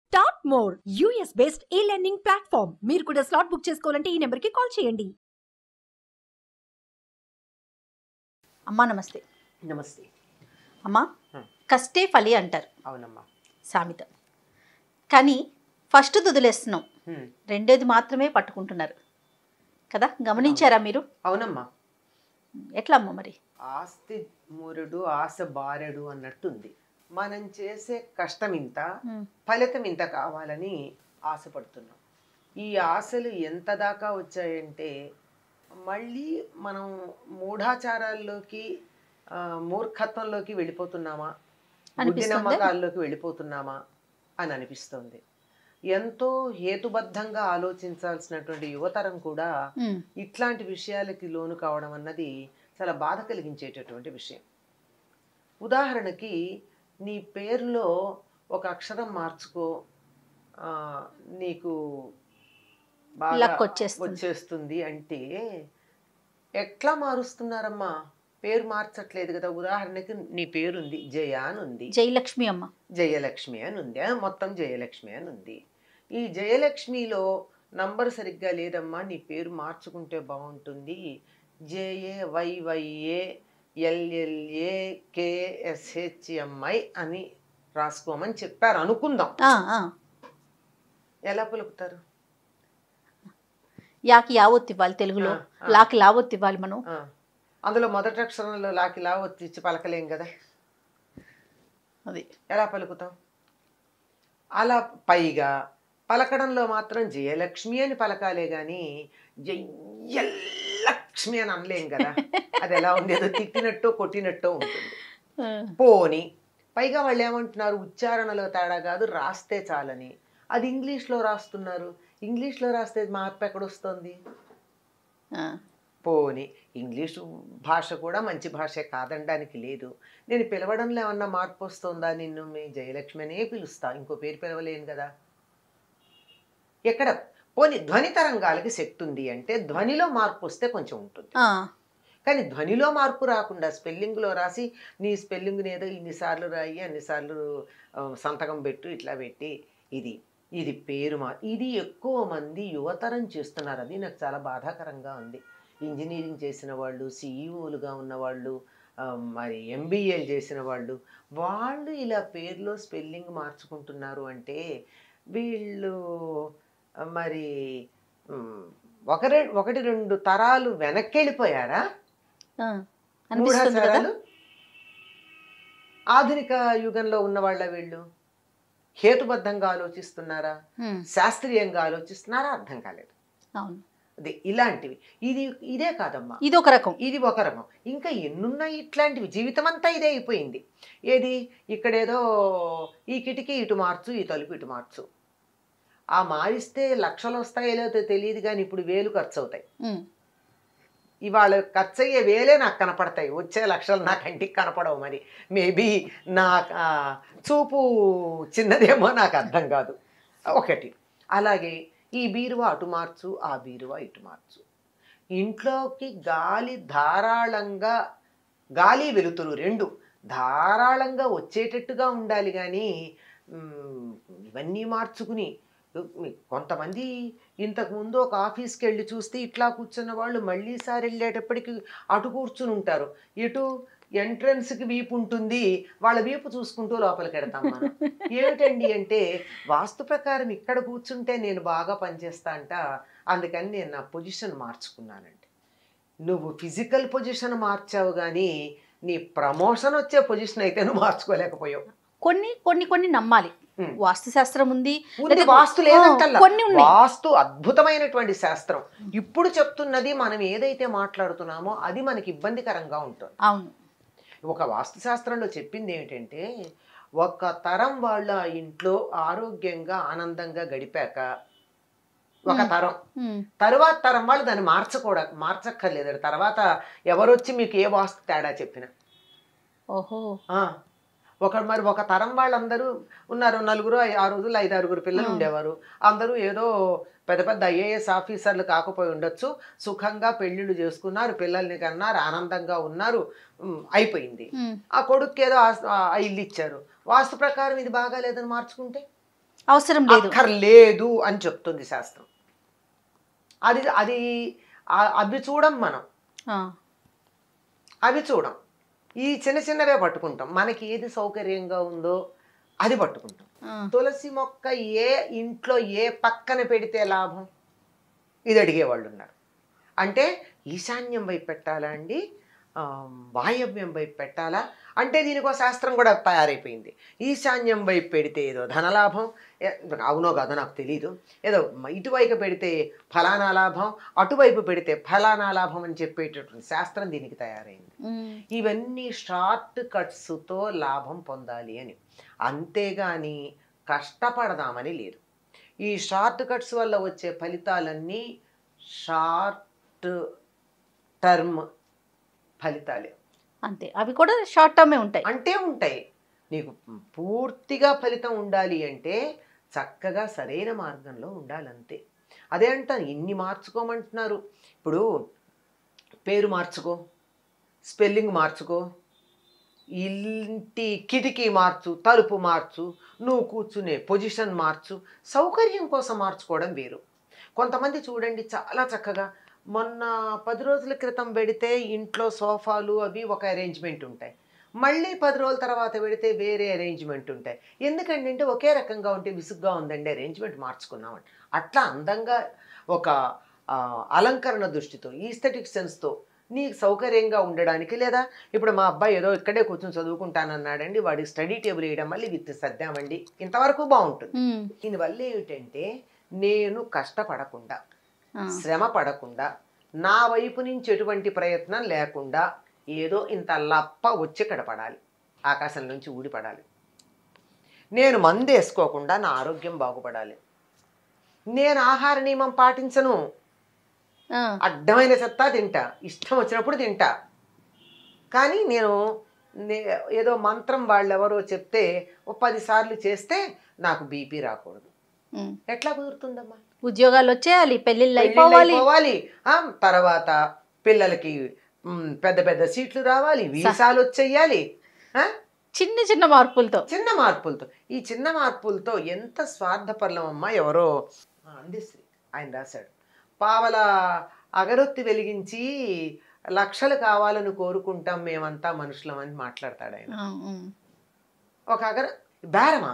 Top more US based ఈ learning platform మీరు కూడా స్లాట్ బుక్ చేసుకోవాలంటే ఈ నెంబర్కి కాల్ చేయండి అమ్మా నమస్తే నమస్తే అమ్మా హ్మ్. కష్టే ఫలి అంటారు అవునమ్మా సామెత కానీ ఫస్ట్ దుదిలేస్తున్నాం హ్మ్. రెండోది మాత్రమే పట్టుకుంటున్నారు కదా గమనించారా మీరు అవునమ్మా ఎట్లా అమ్మ మరి ఆస్తి మూరుడు ఆశ బారెడు అన్నట్టుంది మనం చేసే కష్టం ఇంత హ్మ్. ఫలితం ఇంత కావాలని ఆశపడుతున్నాం ఈ ఆశలు ఎంత దాకా వచ్చాయంటే మళ్ళీ మనం మూఢాచారాల్లోకి ఆ, మూర్ఖత్వంలోకి వెళ్ళిపోతున్నామా బుద్ధి అనిపిస్తుందా? నమ్మకాల్లోకి వెళ్ళిపోతున్నామా అని అనిపిస్తుంది ఎంతో హేతుబద్ధంగా ఆలోచించాల్సినటువంటి యువతరం కూడా హ్మ్. ఇట్లాంటి విషయాలకి లోను కావడం అన్నది చాలా బాధ కలిగించేటటువంటి విషయం ఉదాహరణకి నీ పేరులో ఒక అక్షరం మార్చుకో ఆ, నీకు బాగా Luck వచ్చేస్తుంది. వచ్చేస్తుంది అంటే ఎట్లా మారుస్తున్నారమ్మా పేరు మార్చట్లేదు కదా ఉదాహరణకి నీ పేరు ఉంది జయ అని ఉంది జయలక్ష్మి అమ్మ జయలక్ష్మి అని ఉంది ఆ, మొత్తం జయలక్ష్మి అని ఉంది ఈ జయలక్ష్మిలో నంబర్ సరిగ్గా లేదమ్మా నీ పేరు మార్చుకుంటే బాగుంటుంది జేఏ వైవైఏ ఎల్ఎల్ఏ కేఎస్హెచ్ఎంఐ అని రాసుకోమని చెప్పారు అనుకుందాం ఆ, ఆ. ఎలా పలుకుతారు యాకి యావొత్తు ఇవ్వాలి తెలుగులో ఆ, ఆ. లాకి లావొత్తు ఇవ్వాలి మనం ఆ, అందులో మొదటి అక్షరంలో లాకిలా వచ్చి పలకలేం కదా అది ఎలా పలుకుతాం అలా పైగా పలకడంలో మాత్రం జయలక్ష్మి అని పలకాలే గాని జయలక్ష్మి అని అనలేం కదా అది ఎలా ఉంది ఏదో తిట్టినట్టు కొట్టినట్టు ఉంటుంది ఆ, పోని పైగా వాళ్ళు ఏమంటున్నారు ఉచ్చారణలో తేడా కాదు రాస్తే చాలని అది ఇంగ్లీష్లో రాస్తున్నారు ఇంగ్లీష్లో రాస్తే మార్పు ఎక్కడొస్తుంది ఆ. పోని ఇంగ్లీషు భాష కూడా మంచి భాషే కాదనడానికి లేదు నేను పిలవడంలో ఏమన్నా మార్పు వస్తుందా నిన్ను మీ జయలక్ష్మి అనే పిలుస్తా ఇంకో పేరు పిలవలేను కదా ఎక్కడ పోని ధ్వని తరంగాలకి శక్తి ఉంది అంటే ధ్వనిలో మార్పు వస్తే కొంచెం ఉంటుంది ఆ. కానీ ధ్వనిలో మార్పు రాకుండా స్పెల్లింగ్లో రాసి నీ స్పెల్లింగ్ని ఏదో ఇన్నిసార్లు రాయి అన్నిసార్లు ఆ, సంతకం పెట్టు ఇట్లా పెట్టి ఇది ఇది పేరు మా ఇది ఎక్కువ మంది యువతరం చేస్తున్నారు అది నాకు చాలా బాధాకరంగా ఉంది ఇంజనీరింగ్ చేసిన వాళ్ళు సీఈఓలుగా ఉన్నవాళ్ళు ఆ, మరి ఎంబీఏలు చేసిన వాళ్ళు వాళ్ళు ఇలా పేరులో స్పెల్లింగ్ మార్చుకుంటున్నారు అంటే వీళ్ళు ఆ, మరి ఉమ్, ఒకరే ఒకటి రెండు తరాలు వెనక్కి వెళ్ళిపోయారా ఆ. అనిపిస్తుంది కదా మూఢాచారాలు ఆధునిక యుగంలో ఉన్న వాళ్ళ వీళ్ళు హేతుబద్ధంగా ఆలోచిస్తున్నారా హ్మ్. శాస్త్రీయంగా ఆలోచిస్తున్నారా అర్థం కాలేదు అవును అది ఇలాంటివి ఇది ఇదే కాదమ్మా ఇది ఒక రకం ఇది ఒక రకం ఇంకా ఎన్నున్నాయి ఇట్లాంటివి జీవితం అంతా ఇదే అయిపోయింది ఏది ఇక్కడేదో ఈ కిటికీ ఇటు మార్చు ఈ తలుపు ఇటు మార్చు ఆ మారిస్తే లక్షలు వస్తాయో లేదో తెలియదు కానీ ఇప్పుడు వేలు ఖర్చు అవుతాయి హ్మ్. ఇవాళ ఖర్చు అయ్యే వేలే నాకు కనపడతాయి వచ్చే లక్షలు నా కంటికి కనపడవు మరి మేబీ నా ఆ, చూపు చిన్నదేమో నాకు అర్థం కాదు ఒకటి అలాగే ఈ బీరువా అటు మార్చు ఆ బీరువా ఇటు మార్చు ఇంట్లోకి గాలి ధారాళంగా గాలి వెలుతురు రెండు ధారాళంగా వచ్చేటట్టుగా ఉండాలి కానీ మ్, ఇవన్నీ మార్చుకుని కొంతమంది ఇంతకు ముందు ఒక ఆఫీస్కి వెళ్ళి చూస్తే ఇట్లా కూర్చున్న వాళ్ళు మళ్ళీ సారి వెళ్ళేటప్పటికి అటు కూర్చుని ఉంటారు ఇటు ఎంట్రన్స్కి వీపు ఉంటుంది వాళ్ళ వీపు చూసుకుంటూ లోపలికి వెడతాం మనం ఏమిటండి అంటే వాస్తు ప్రకారం ఇక్కడ కూర్చుంటే నేను బాగా పనిచేస్తా అంట అందుకని నేను నా పొజిషన్ మార్చుకున్నానండి నువ్వు ఫిజికల్ పొజిషన్ మార్చావు కానీ నీ ప్రమోషన్ వచ్చే పొజిషన్ అయితే నువ్వు మార్చుకోలేకపోయావు కొన్ని కొన్ని కొన్ని నమ్మాలి హ్మ్. వాస్తు శాస్త్రం ఉంది ఉంది లేదా- వాస్తు లేదంటల్లా ఆ, కొన్ని ఉన్నాయి వాస్తు అద్భుతమైనటువంటి శాస్త్రం ఇప్పుడు చెప్తున్నది మనం ఏదైతే మాట్లాడుతున్నామో అది మనకి ఇబ్బందికరంగా ఉంటుంది అవును ఒక వాస్తు శాస్త్రంలో చెప్పింది ఏమిటంటే ఒక తరం వాళ్ళ ఆ ఇంట్లో ఆరోగ్యంగా ఆనందంగా గడిపాక ఒక Hmm. తరం హ్మ్. తరువాత తరం వాళ్ళు దాన్ని మార్చకూడ మార్చక్కర్లేదు తర్వాత ఎవరొచ్చి మీకు ఏ వాస్తు తేడా చెప్పినా ఓహో ఆ, ఒక మరి ఒక తరం వాళ్ళందరూ ఉన్నారు నలుగురు ఐ- ఆ రోజుల్లో ఐదు ఆరుగురు పిల్లలు ఆ. ఉండేవారు అందరూ ఏదో పెద్ద పెద్ద ఐఏఎస్ ఆఫీసర్లు కాకపోయి ఉండొచ్చు సుఖంగా పెళ్లిళ్ళు చేసుకున్నారు పిల్లల్ని కన్నారు ఆనందంగా ఉన్నారు ఉమ్, అయిపోయింది హ్మ్. ఆ కొడుక్కి ఏదో ఆస్- ఆ ఇల్లు ఇచ్చారు వాస్తు ప్రకారం ఇది బాగా లేదని మార్చుకుంటే అవసరం లేదు అక్కర్లేదు అని చెప్తుంది శాస్త్రం అది అది ఆ- అవి చూడం మనం ఆ, అవి చూడం ఈ చిన్న చిన్నవే పట్టుకుంటాం మనకి ఏది సౌకర్యంగా ఉందో అది పట్టుకుంటాం ఆ, తులసి మొక్క ఏ ఇంట్లో ఏ పక్కన పెడితే లాభం ఇది అడిగేవాళ్ళు ఉన్నారు అంటే ఈశాన్యం వైపు పెట్టాలా అండి ఆ, వాయవ్యం వైపు పెట్టాలా అంటే దీనికి ఒక శాస్త్రం కూడా తయారైపోయింది ఈశాన్యం వైపు పెడితే ఏదో ధనలాభం ఏ- అవునో కాదో నాకు తెలియదు ఏదో మ- ఇటువైపు పెడితే ఫలానా లాభం అటువైపు పెడితే ఫలానా లాభం అని చెప్పేటటువంటి శాస్త్రం దీనికి తయారైంది ఉమ్, ఇవన్నీ షార్ట్ కట్స్తో లాభం పొందాలి అని అంతేగాని కష్టపడదామని లేదు ఈ షార్ట్ కట్స్ వల్ల వచ్చే ఫలితాలన్నీ షార్ట్ టర్మ్ ఫలితాలే అంతే అవి కూడా షార్ట్ టర్మే ఉంటాయి అంటే ఉంటాయి నీకు పూర్తిగా ఫలితం ఉండాలి అంటే చక్కగా సరైన మార్గంలో ఉండాలంతే అదే అంటాను ఇన్ని మార్చుకోమంటున్నారు ఇప్పుడు పేరు మార్చుకో స్పెల్లింగ్ మార్చుకో ఇంటి కిటికీ మార్చు తలుపు మార్చు నువ్వు కూర్చునే పొజిషన్ మార్చు సౌకర్యం కోసం మార్చుకోవడం వేరు కొంతమంది చూడండి చాలా చక్కగా మొన్న పది రోజుల క్రితం పెడితే ఇంట్లో సోఫాలు అవి ఒక అరేంజ్మెంట్ ఉంటాయి మళ్ళీ పది రోజుల తర్వాత పెడితే వేరే అరేంజ్మెంట్ ఉంటాయి ఎందుకంటే అంటే ఒకే రకంగా ఉంటే విసుగ్గా ఉందండి అరేంజ్మెంట్ మార్చుకున్నామండి అట్లా అందంగా ఒక ఆ, అలంకరణ దృష్టితో ఈస్థెటిక్ సెన్స్తో నీకు సౌకర్యంగా ఉండడానికి లేదా ఇప్పుడు మా అబ్బాయి ఏదో ఇక్కడే కూర్చొని చదువుకుంటానన్నాడండి వాడి స్టడీ టేబుల్ వేయడం మళ్ళీ విత్ సర్దామండి ఇంతవరకు బాగుంటుంది ఉమ్, దీనివల్ల ఏమిటంటే నేను కష్టపడకుండా ఆ, శ్రమ పడకుండా నా వైపు నుంచి ఎటువంటి ప్రయత్నం లేకుండా ఏదో ఇంత లప్ప వచ్చి ఇక్కడ పడాలి ఆకాశం నుంచి ఊడిపడాలి నేను మందు వేసుకోకుండా నా ఆరోగ్యం బాగుపడాలి నేను ఆహార నియమం పాటించను ఆ, అడ్డమైన చెత్త తింటా ఇష్టం వచ్చినప్పుడు తింటా కానీ నేను నే- ఏదో మంత్రం వాళ్ళు ఎవరో చెప్తే ఓ పదిసార్లు చేస్తే నాకు బీపీ రాకూడదు ఉమ్. ఎట్లా కుదురుతుందమ్మా ఉద్యోగాలు వచ్చేయాలి పెళ్ళిళ్ళు పెళ్ళిళ్ళు అయిపోవాలి అయిపోవాలి ఆ, తర్వాత పిల్లలకి మ్, పెద్ద పెద్ద సీట్లు రావాలి వీసాలు వచ్చేయాలి ఆ? చిన్న చిన్న మార్పులతో చిన్న మార్పులతో ఈ చిన్న మార్పులతో ఎంత స్వార్థపరలం అమ్మా ఎవరో ఆ, అందిశ్రీ ఆయన రాశాడు పావల అగరొత్తి వెలిగించి లక్షలు కావాలని కోరుకుంటాం మేమంతా మనుషులం అని మాట్లాడతాడు ఆయన ఆ, ఉమ్. ఒక అగర బేరమా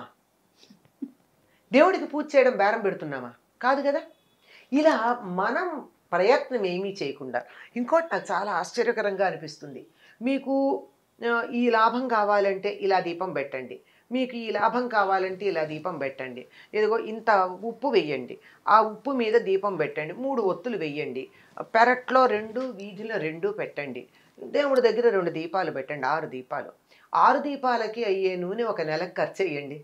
దేవుడికి పూజ చేయడం బేరం పెడుతున్నామా కాదు కదా ఇలా మనం ప్రయత్నం ఏమీ చేయకుండా ఇంకోటి నాకు చాలా ఆశ్చర్యకరంగా అనిపిస్తుంది మీకు ఆ, ఈ లాభం కావాలంటే ఇలా దీపం పెట్టండి మీకు ఈ లాభం కావాలంటే ఇలా దీపం పెట్టండి ఇదిగో ఇంత ఉప్పు వెయ్యండి ఆ ఉప్పు మీద దీపం పెట్టండి మూడు ఒత్తులు వెయ్యండి పెరట్లో రెండు వీధిలో రెండు పెట్టండి దేవుడి దగ్గర రెండు దీపాలు పెట్టండి ఆరు దీపాలు ఆరు దీపాలకి అయ్యే నూనె ఒక నెలకు ఖర్చు వేయండి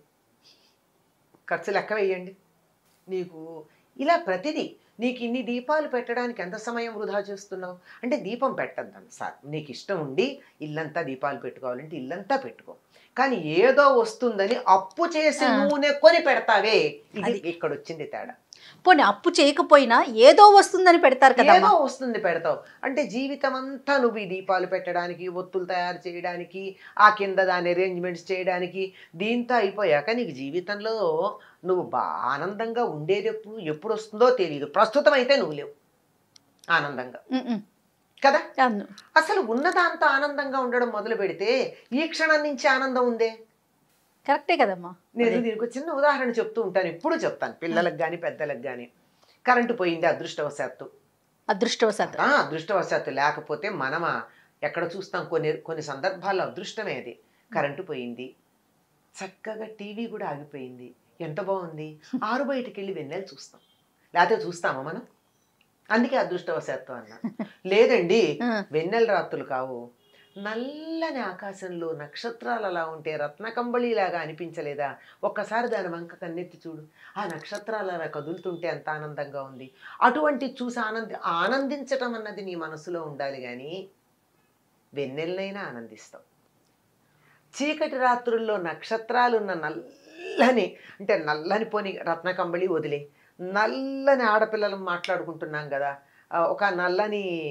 ఖర్చు లెక్క వేయండి నీకు ఇలా ప్రతిదీ నీకు ఇన్ని దీపాలు పెట్టడానికి ఎంత సమయం వృధా చేస్తున్నావు అంటే దీపం పెట్టద్దాను సార్ నీకు ఇష్టం ఉండి ఇల్లంతా దీపాలు పెట్టుకోవాలంటే ఇల్లంతా పెట్టుకో కానీ ఏదో వస్తుందని అప్పు చేసి ఆ. నూనె కొని పెడతావే ఇది అది. ఇక్కడ వచ్చింది తేడా పోనీ అప్పు చేయకపోయినా ఏదో వస్తుందని పెడతారు కదా ఏదో వస్తుంది పెడతావు అంటే జీవితం అంతా నువ్వు ఈ దీపాలు పెట్టడానికి ఒత్తులు తయారు చేయడానికి ఆ కింద దాని అరేంజ్మెంట్స్ చేయడానికి దీంతో అయిపోయాక నీకు జీవితంలో నువ్వు బా ఆనందంగా ఉండేది ఎప్పుడు ఎప్పుడు వస్తుందో తెలియదు ప్రస్తుతం అయితే నువ్వు లేవు ఆనందంగా కదా అవును అసలు ఉన్నదాంతో ఆనందంగా ఉండడం మొదలు పెడితే ఈ క్షణం నుంచి ఆనందం ఉందే కరెక్టే కదమ్మా నేను అదే. దీనికి ఒక చిన్న ఉదాహరణ చెప్తూ ఉంటాను ఇప్పుడు చెప్తాను పిల్లలకు కానీ పెద్దలకు కానీ కరెంటు పోయింది అదృష్టవశాత్తు అదృష్టవశాత్తు ఆ, అదృష్టవశాత్తు లేకపోతే మనమా ఎక్కడ చూస్తాం కొన్ని కొన్ని సందర్భాల్లో అదృష్టమే అది కరెంటు పోయింది చక్కగా టీవీ కూడా ఆగిపోయింది ఎంత బాగుంది ఆరు బయటికి వెళ్ళి వెన్నెలు చూస్తాం లేకపోతే చూస్తామా మనం అందుకే అదృష్టవశాత్తు అన్న లేదండి ఆ, వెన్నెల రాత్రులు కావు నల్లని ఆకాశంలో నక్షత్రాలు అలా ఉంటే రత్నకంబళిలాగా అనిపించలేదా ఒక్కసారి దాని వంక కన్నెత్తి చూడు ఆ నక్షత్రాలు అలా కదులుతుంటే ఎంత ఆనందంగా ఉంది అటువంటి చూసి ఆనంది ఆనందించటం అన్నది నీ మనసులో ఉండాలి కానీ వెన్నెలనైనా ఆనందిస్తావు చీకటి రాత్రుల్లో నక్షత్రాలున్న నల్లని అంటే నల్లని పోని రత్నకంబళి వదిలే నల్లని ఆడపిల్లలు మాట్లాడుకుంటున్నాం కదా ఆ, ఒక నల్లని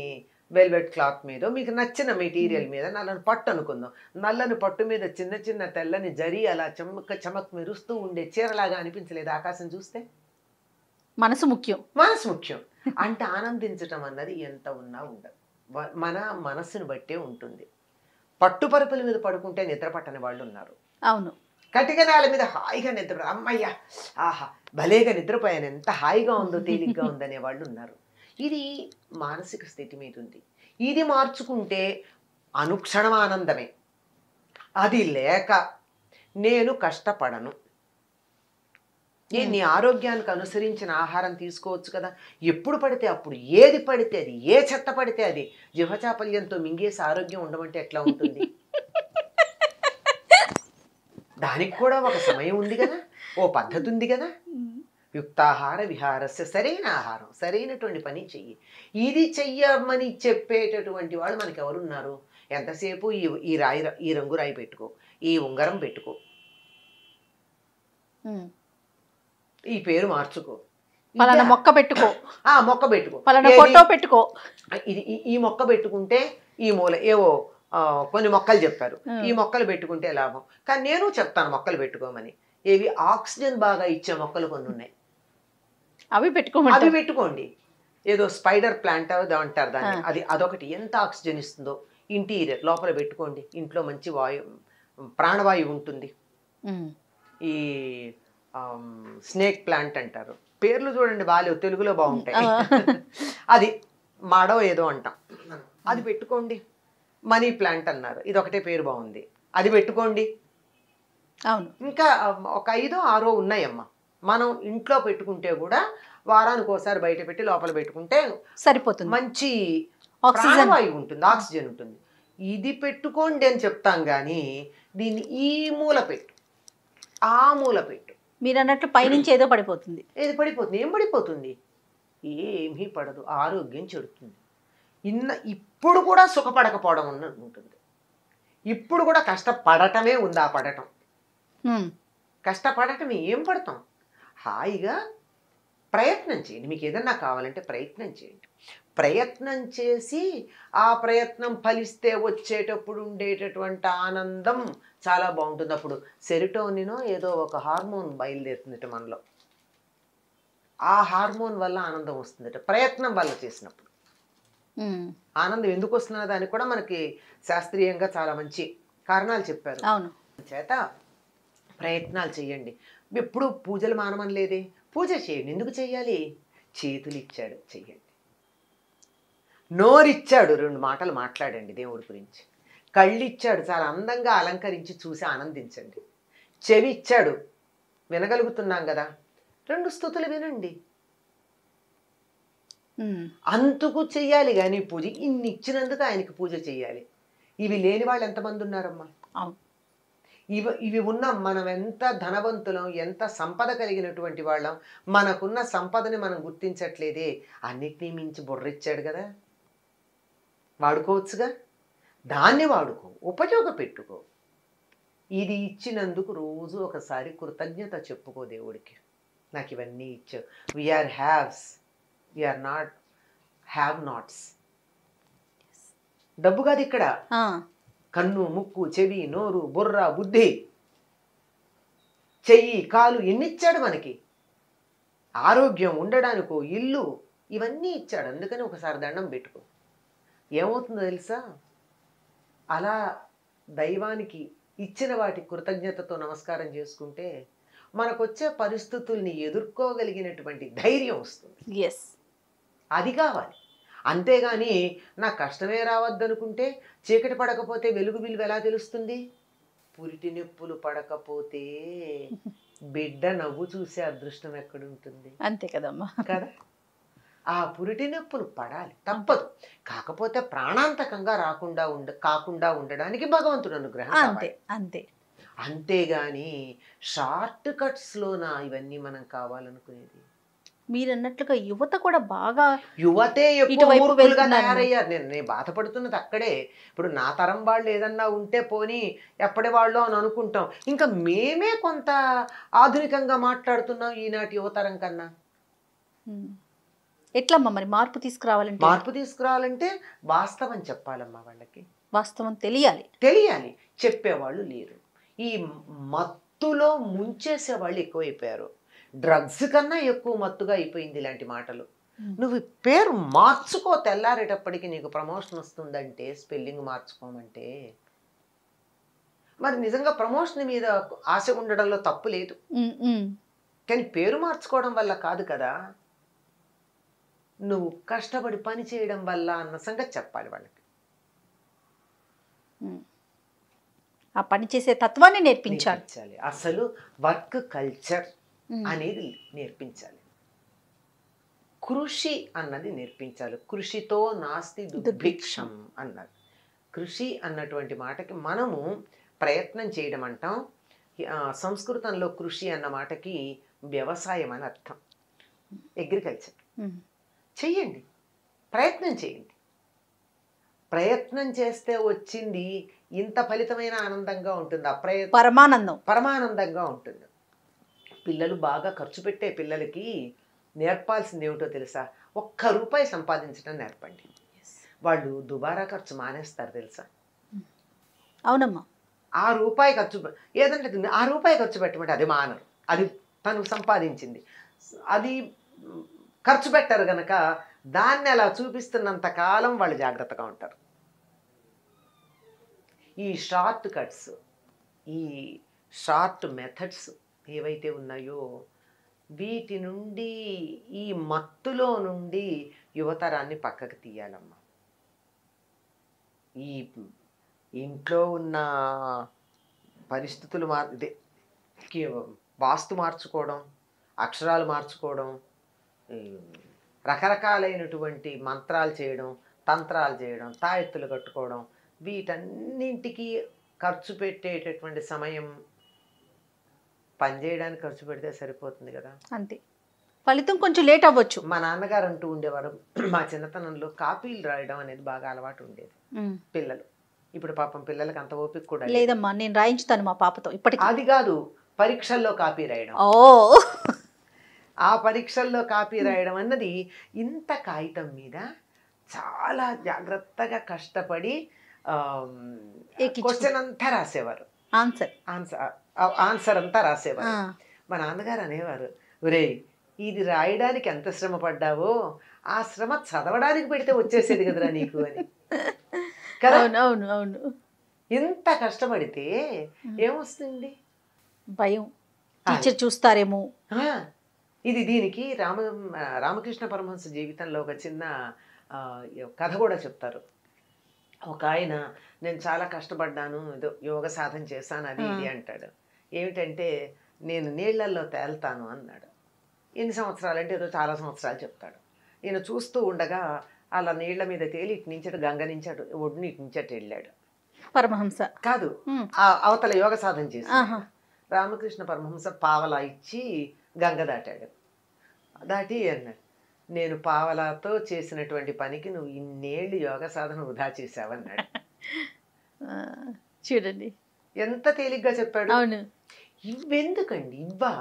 వెల్వెట్ క్లాత్ మీద మీకు నచ్చిన మెటీరియల్ మీద నల్లని పట్టు అనుకుందాం నల్లని పట్టు మీద చిన్న చిన్న తెల్లని జరి అలా చమక్ చమక్ మెరుస్తూ ఉండే చీరలాగా అనిపించలేదు ఆకాశం చూస్తే మనసు ముఖ్యం మనసు ముఖ్యం అంటే ఆనందించటం అన్నది ఎంత ఉన్నా ఉండదు వ- మన మనస్సును బట్టే ఉంటుంది పట్టుపరుపుల మీద పడుకుంటే నిద్ర పట్టని వాళ్ళు ఉన్నారు అవును కటిక నేల మీద హాయిగా నిద్ర అమ్మయ్యా ఆహా భలేగా నిద్రపోయాను ఎంత హాయిగా ఉందో తేలిగ్గా ఉందనే వాళ్ళు ఉన్నారు ఇది మానసిక స్థితి మీద ఉంది ఇది మార్చుకుంటే అనుక్షణం ఆనందమే అది లేక నేను కష్టపడను ఏ నీ ఆరోగ్యానికి అనుసరించిన ఆహారం తీసుకోవచ్చు కదా ఎప్పుడు పడితే అప్పుడు ఏది పడితే అది ఏ చెత్త పడితే అది జిహచాపల్యంతో మింగేసి ఆరోగ్యం ఉండమంటే ఎట్లా ఉంటుంది దానికి కూడా ఒక సమయం ఉంది కదా ఓ పద్ధతి ఉంది కదా యుక్తాహార విహారస్య సరైన ఆహారం సరైనటువంటి పని చెయ్యి ఇది చెయ్యమని చెప్పేటటువంటి వాళ్ళు మనకి ఎవరున్నారు ఎంతసేపు ఈ ఈ రాయి ఈ రంగు రాయి పెట్టుకో ఈ ఉంగరం పెట్టుకో ఉమ్. ఈ పేరు మార్చుకో పలానా ఇదే. మొక్క పెట్టుకో ఆ మొక్క పెట్టుకో పలానా ఏది? ఫోటో పెట్టుకో ఇది ఈ- ఈ మొక్క పెట్టుకుంటే ఈ మూల ఏవో ఆ, కొన్ని మొక్కలు చెప్పారు Hmm. ఈ మొక్కలు పెట్టుకుంటే లాభం కానీ నేను చెప్తాను మొక్కలు పెట్టుకోమని ఏవి ఆక్సిజన్ బాగా ఇచ్చే మొక్కలు కొన్ని ఉన్నాయి అవి అవి పెట్టుకోమంటారు పెట్టుకోండి ఏదో స్పైడర్ ప్లాంట్ అది అంటారు దాన్ని ఆ. అది అదొకటి ఎంత ఆక్సిజన్ ఇస్తుందో ఇంటీరియర్ లోపల పెట్టుకోండి ఇంట్లో మంచి వాయు ప్రాణవాయువు ఉంటుంది ఉమ్. ఈ స్నేక్ ప్లాంట్ అంటారు పేర్లు చూడండి బాగాలేవు తెలుగులో బాగుంటాయి ఆ. అది మాడో ఏదో అంటాం అది పెట్టుకోండి మనీ ప్లాంట్ అన్నారు ఇది ఒకటే పేరు బాగుంది అది పెట్టుకోండి అవును ఇంకా ఆ, ఒక ఐదో ఆరో ఉన్నాయమ్మా మనం ఇంట్లో పెట్టుకుంటే కూడా వారానికి ఒకసారి బయట పెట్టి లోపల పెట్టుకుంటే సరిపోతుంది మంచి ఆక్సిజన్ ప్రాణవాయువు ఉంటుంది ఆక్సిజన్ ఉంటుంది ఇది పెట్టుకోండి అని చెప్తాం కానీ దీన్ని ఈ మూల పెట్టు ఆ మూల పెట్టు మీరు అన్నట్లు పైనుంచి ఏదో పడిపోతుంది ఏది పడిపోతుంది ఏం పడిపోతుంది ఏమీ పడదు ఆరోగ్యం చెడుతుంది ఇన్న ఇప్పుడు కూడా సుఖపడకపోవడం ఉన్న ఉంటుంది ఇప్పుడు కూడా కష్టపడటమే ఉంది ఆ పడటం ఉమ్. కష్టపడటం ఏం పడతాం హాయిగా ప్రయత్నం చేయండి మీకు ఏదన్నా కావాలంటే ప్రయత్నం చేయండి ప్రయత్నం చేసి ఆ ప్రయత్నం ఫలిస్తే వచ్చేటప్పుడు ఉండేటటువంటి ఆనందం చాలా బాగుంటుంది అప్పుడు సెరిటోనినో ఏదో ఒక హార్మోన్ బయలుదేరుతుందట మనలో ఆ హార్మోన్ వల్ల ఆనందం వస్తుందట ప్రయత్నం వల్ల చేసినప్పుడు ఉమ్. ఆనందం ఎందుకు వస్తున్నదో దానికి కూడా మనకి శాస్త్రీయంగా చాలా మంచి కారణాలు చెప్పారు అవును చేత ప్రయత్నాలు చేయండి ఎప్పుడు పూజలు మానమని లేదే పూజ చేయండి ఎందుకు చేయాలి చేతులు ఇచ్చాడు చెయ్యండి నోరిచ్చాడు రెండు మాటలు మాట్లాడండి దేవుడి గురించి కళ్ళు ఇచ్చాడు చాలా అందంగా అలంకరించి చూసి ఆనందించండి చెవి ఇచ్చాడు వినగలుగుతున్నాం కదా రెండు స్థుతులు వినండి ఉమ్. అంతకు చెయ్యాలి కానీ పూజ ఇన్ని ఇచ్చినందుకు ఆయనకి పూజ చేయాలి ఇవి లేని వాళ్ళు ఎంతమంది ఉన్నారమ్మా అవును ఇవి ఇవి ఉన్న మనం ఎంత ధనవంతులం ఎంత సంపద కలిగినటువంటి వాళ్ళం మనకున్న సంపదని మనం గుర్తించట్లేదే అన్నిటినీ మించి బుర్రిచ్చాడు కదా వాడుకోవచ్చుగా దాన్ని వాడుకో ఉపయోగపెట్టుకో ఇది ఇచ్చినందుకు రోజు ఒకసారి కృతజ్ఞత చెప్పుకో దేవుడికి నాకు ఇవన్నీ ఇచ్చావు we are haves we are not have nots డబ్బు కాదు ఇక్కడ ఆ. కన్ను ముక్కు చెవి నోరు బుర్ర బుద్ధి చెయ్యి కాలు ఎన్ని ఇచ్చాడు మనకి ఆరోగ్యం ఉండడానికో ఇల్లు ఇవన్నీ ఇచ్చాడు అందుకని ఒకసారి దండం పెట్టుకో ఏమవుతుందో తెలుసా అలా దైవానికి ఇచ్చిన వాటి కృతజ్ఞతతో నమస్కారం చేసుకుంటే మనకొచ్చే పరిస్థితుల్ని ఎదుర్కోగలిగినటువంటి ధైర్యం వస్తుంది ఎస్ అది కావాలి అంతేగాని నాకు కష్టమే రావద్దనుకుంటే చీకటి పడకపోతే వెలుగు విలువ ఎలా తెలుస్తుంది పురిటి నొప్పులు పడకపోతే బిడ్డ నవ్వు చూసే అదృష్టం ఎక్కడుంటుంది అంతే కదమ్మా కదా ఆ పురిటి నొప్పులు పడాలి తప్పదు కాకపోతే ప్రాణాంతకంగా రాకుండా ఉండ కాకుండా ఉండడానికి భగవంతుడు అనుగ్రహం అంతే కావాలి. అంతే అంతేగాని షార్ట్ కట్స్లోన ఇవన్నీ మనం కావాలనుకునేది మీరు అన్నట్లుగా యువత కూడా బాగా యువతే ఎక్కువ ఇటువైపు మూర్ఖులుగా వెళ్తున్నారు. తయారయ్యారు నేను నేను బాధపడుతున్నది అక్కడే ఇప్పుడు నా తరం వాళ్ళు ఏదన్నా ఉంటే పోనీ ఎప్పటి వాళ్ళు అని అనుకుంటాం ఇంకా మేమే కొంత ఆధునికంగా మాట్లాడుతున్నాం ఈనాటి యువతరం కన్నా ఉమ్. ఎట్లమ్మా మరి మార్పు తీసుకురావాలంటే మార్పు తీసుకురావాలంటే వాస్తవం చెప్పాలమ్మా వాళ్ళకి వాస్తవం తెలియాలి తెలియాలి చెప్పేవాళ్ళు లేరు ఈ మత్తులో ముంచేసే వాళ్ళు ఎక్కువైపోయారు డ్రగ్స్ కన్నా ఎక్కువ మత్తుగా అయిపోయింది ఇలాంటి మాటలు నువ్వు ఈ పేరు మార్చుకో తెల్లారేటప్పటికి నీకు ప్రమోషన్ వస్తుందంటే స్పెల్లింగ్ మార్చుకోమంటే మరి నిజంగా ప్రమోషన్ మీద ఆశ ఉండడంలో తప్పు లేదు ఉమ్, ఉమ్. కానీ పేరు మార్చుకోవడం వల్ల కాదు కదా నువ్వు కష్టపడి పని చేయడం వల్ల అన్న సంగతి చెప్పాలి వాళ్ళకి ఉమ్. ఆ పని చేసే తత్వాన్ని నేర్పించాలి నేర్పించాలి అసలు వర్క్ కల్చర్ ఉమ్. అనేది నేర్పించాలి కృషి అన్నది నేర్పించాలి కృషితో నాస్తి దుర్భిక్షం అన్నారు కృషి అన్నటువంటి మాటకి మనము ప్రయత్నం చేయడం అంటాం ఆ, సంస్కృతంలో కృషి అన్న మాటకి వ్యవసాయం అని అర్థం అగ్రికల్చర్ ఉమ్. చెయ్యండి ప్రయత్నం చేయండి ప్రయత్నం చేస్తే వచ్చింది ఇంత ఫలితమైన ఆనందంగా ఉంటుంది అప్రయత్నం పరమానందం పరమానందంగా ఉంటుంది పిల్లలు బాగా ఖర్చు పెట్టే పిల్లలకి నేర్పాల్సింది ఏమిటో తెలుసా ఒక్క రూపాయి సంపాదించడం నేర్పండి వాళ్ళు దుబారా ఖర్చు మానేస్తారు తెలుసా అవునమ్మా ఆ రూపాయి ఖర్చు పె- ఏదంటే తింది, ఆ రూపాయి ఖర్చు పెట్టమంటే అది మానరు అది తను సంపాదించింది అది మ్, ఖర్చు పెట్టరు గనక దాన్ని అలా చూపిస్తున్నంత కాలం వాళ్ళు జాగ్రత్తగా ఉంటారు ఈ షార్ట్ కట్స్ ఈ షార్ట్ మెథడ్స్ ఏవైతే ఉన్నాయో వీటి నుండి ఈ మత్తులో నుండి యువతరాన్ని పక్కకు తీయాలమ్మా ఈ ఇంట్లో ఉన్న పరిస్థితులు మార్ ఇదే కి- వాస్తు మార్చుకోవడం అక్షరాలు మార్చుకోవడం ఈ రకరకాలైనటువంటి మంత్రాలు చేయడం తంత్రాలు చేయడం తాయెత్తులు కట్టుకోవడం వీటన్నింటికి ఖర్చు పెట్టేటటువంటి సమయం పని చేయడానికి ఖర్చు పెడితే సరిపోతుంది కదా అంతే ఫలితం కొంచెం లేట్ అవ్వచ్చు మా నాన్నగారు అంటూ ఉండేవారు మా చిన్నతనంలో కాపీలు రాయడం అనేది బాగా అలవాటు ఉండేది ఉమ్. పిల్లలు ఇప్పుడు పాపం పిల్లలకి అంత ఓపిక కూడా లేదు. లేదమ్మా నేను రాయించుతాను మా పాపతో ఇప్పటికి అది కాదు పరీక్షల్లో కాపీ రాయడం ఓ ఆ పరీక్షల్లో కాపీ రాయడం అన్నది ఇంత కాగితం మీద చాలా జాగ్రత్తగా కష్టపడి ఎక్కించు. క్వశ్చన్ అంతా రాసేవారు ఆన్సర్ ఆన్సర్ ఆన్సర్ అంతా రాసేవారు మా నాన్నగారు అనేవారు ఒరేయ్ ఇది రాయడానికి ఎంత శ్రమ పడ్డావో ఆ శ్రమ చదవడానికి పెడితే వచ్చేసేది కదరా నీకు అని కదా అవును అవును అవును ఇంత కష్టపడితే ఏమొస్తుంది భయం టీచర్ చూస్తారేమో ఆ, ఇది దీనికి రామ రామకృష్ణ పరమహంస జీవితంలో ఒక చిన్న ఆ, కథ కూడా చెప్తారు ఒక ఆయన నేను చాలా కష్టపడ్డాను ఏదో యోగ సాధన చేశాను అది ఇది అంటాడు ఏమిటంటే నేను నీళ్ళల్లో తేల్తాను అన్నాడు ఎన్ని సంవత్సరాలు అంటే ఏదో చాలా సంవత్సరాలు చెప్తాడు ఈయన చూస్తూ ఉండగా అలా నీళ్ల మీద తేలి ఇటు నుంచడు గంగ నుంచాడు ఒడ్డుని ఇటు నుంచటు వెళ్ళాడు పరమహంస కాదు ఉమ్. ఆ అవతల యోగ సాధన చేసి ఆహా. రామకృష్ణ పరమహంస పావలా ఇచ్చి గంగ దాటాడు దాటి అన్నాడు నేను పావలాతో చేసినటువంటి పనికి నువ్వు ఇన్నేళ్ళు యోగ సాధన వృధా చేశావన్నాడు ఆ, చూడండి ఎంత తేలిగ్గా చెప్పాడు అవును ఇవ్వెందుకండి ఇవ్వా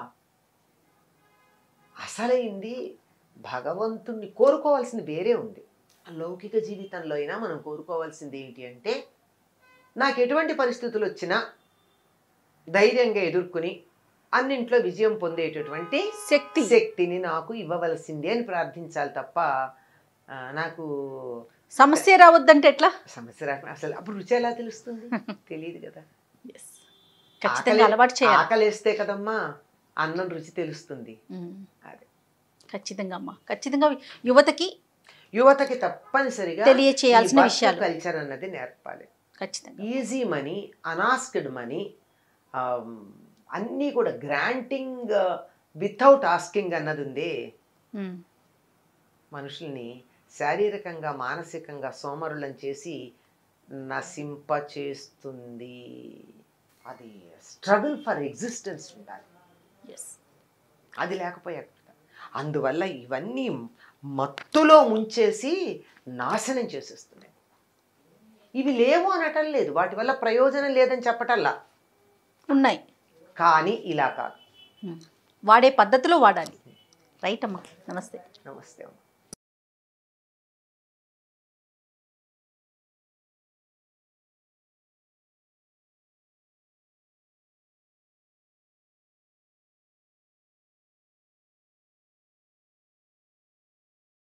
అసలైంది భగవంతుణ్ణి కోరుకోవాల్సింది వేరే ఉంది లౌకిక జీవితంలో అయినా మనం కోరుకోవాల్సింది ఏంటి అంటే నాకు ఎటువంటి పరిస్థితులు వచ్చినా ధైర్యంగా ఎదుర్కొని అన్నింట్లో విజయం పొందేటటువంటి శక్తి శక్తిని నాకు ఇవ్వవలసిందే అని ప్రార్థించాలి తప్ప ఆ, నాకు సమస్య రావద్దంటే ఎట్లా సమస్య రాక అసలు అప్పుడు రుచి ఎలా తెలుస్తుంది తెలియదు కదా ఖచ్చితంగా ఆకలి- అలవాటు చేయాలి ఆకలేస్తే కదమ్మా అన్నం రుచి తెలుస్తుంది ఉమ్. అదే ఖచ్చితంగా అమ్మా ఖచ్చితంగా యువతకి యువతకి తప్పనిసరిగా తెలియచేయాల్సిన విషయాలు. కల్చర్ అన్నది నేర్పాలి ఖచ్చితంగా ఈజీ మనీ అనాస్క్డ్ మనీ అన్నీ కూడా గ్రాంటింగ్ వితౌట్ ఆస్కింగ్ అన్నది ఉంది ఉమ్. మనుషుల్ని శారీరకంగా మానసికంగా సోమరులను చేసి నశింప చేస్తుంది అది స్ట్రగుల్ ఫర్ ఎగ్జిస్టెన్స్ ఉండాలి Yes. అది లేకపోయా అందువల్ల ఇవన్నీ మత్తులో ముంచేసి నాశనం చేసేస్తున్నాయి ఇవి లేవు అనటం లేదు వాటి వల్ల ప్రయోజనం లేదని చెప్పటల్లా ఉన్నాయి కానీ ఇలా కాదు ఉమ్. వాడే పద్ధతిలో వాడాలి రైట్ అమ్మా నమస్తే నమస్తే అమ్మ